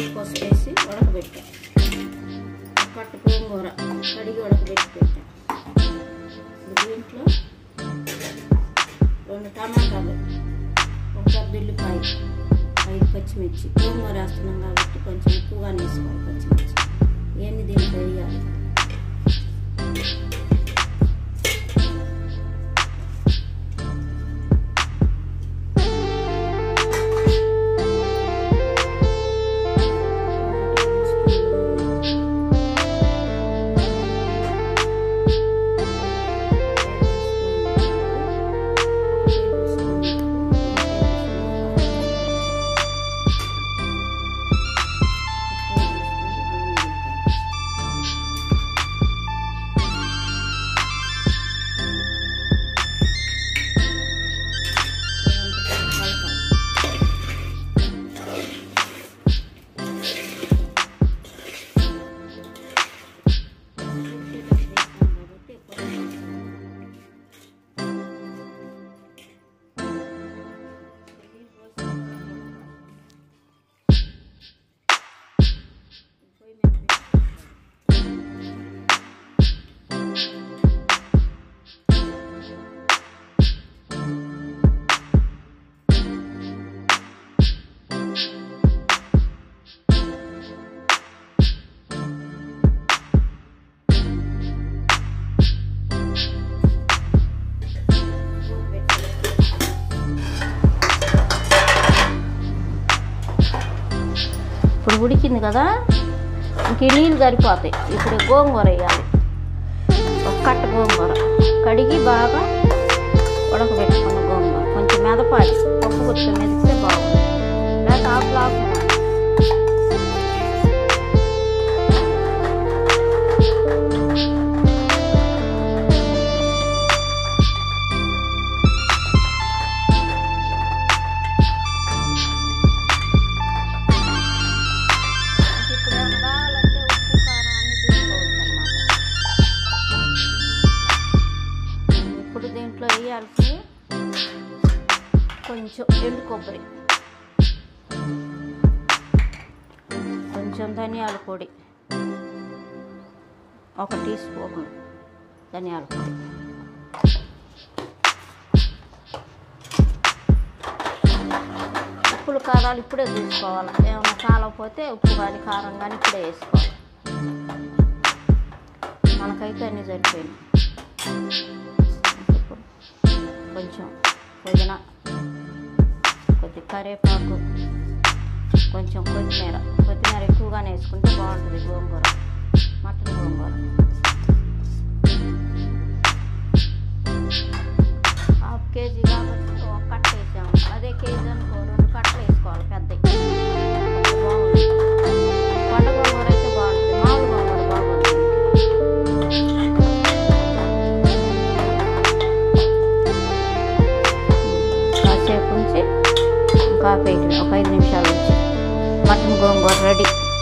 పసుపు వేసి ఉడకబెట్టాం కట్ట గోంగూర కడిగి ఉడకబెట్టి పెట్టాం ఇప్పుడు దీంట్లో రెండు టమాటాలు ఒక పెద్ద ఉల్లిపాయ ఐదు పచ్చిమిర్చి గోంగూర వేస్తున్నాం కాబట్టి కొంచెం ఎక్కువగా వేసుకోవాలి పచ్చిమిర్చి ఇవన్నీ దీంట్లో వేయాలి ఇప్పుడు ఉడికింది కదా ఇంక ఈ నీళ్ళు సరిపోతాయి ఇప్పుడు గోంగూర వేయాలి ఒక కట్ట గోంగూర కడిగి బాగా ఉడకబెట్టుకున్న గోంగూర కొంచెం మెదపాలి పప్పు గుర్తు మెదిపితే బాగుంది లేకపోతే ఆకులు ఆకులు ఇప్పుడు ఏమైనా కావాలంటే ఉప్పు కారం అన్నీ చూసుకోవచ్చు అన్నమాట ఇప్పుడు దీంట్లో వేయాల్సి కొంచెం ఎండు కొబ్బరి కొంచెం ధనియాల పొడి ఒక టీ స్పూన్ ధనియాల పొడి ఉప్పులు కారాలు ఇప్పుడే చూసుకోవాలి ఏమైనా కాలకపోతే ఉప్పు కానీ కారం కానీ ఇప్పుడే వేసుకోవాలి మనకైతే అన్నీ సరిపోయింది ఇప్పుడు కొంచెం పుదీనా కొద్ది కరివేపాకు కొంచెం కొత్తిమీర కొత్తిమీర ఎక్కువగానే వేసుకుంటే బాగుంటుంది gongura mutton gongura half KG కాబట్టి ఒక కట్ట వేసాము అదే కేజీ అనుకో రెండు కట్టలు వేసుకోవాలి పెద్దవి బాగుంది పండ గోంగూర అయితే బాగుంటుంది మామూలు గోంగూర బాగుంటుంది కాసేపు ఉంచి ఇంకా ఒక ఐదు ఒక ఐదు నిమిషాలు ఉంచి మటన్ గోంగూర రెడీ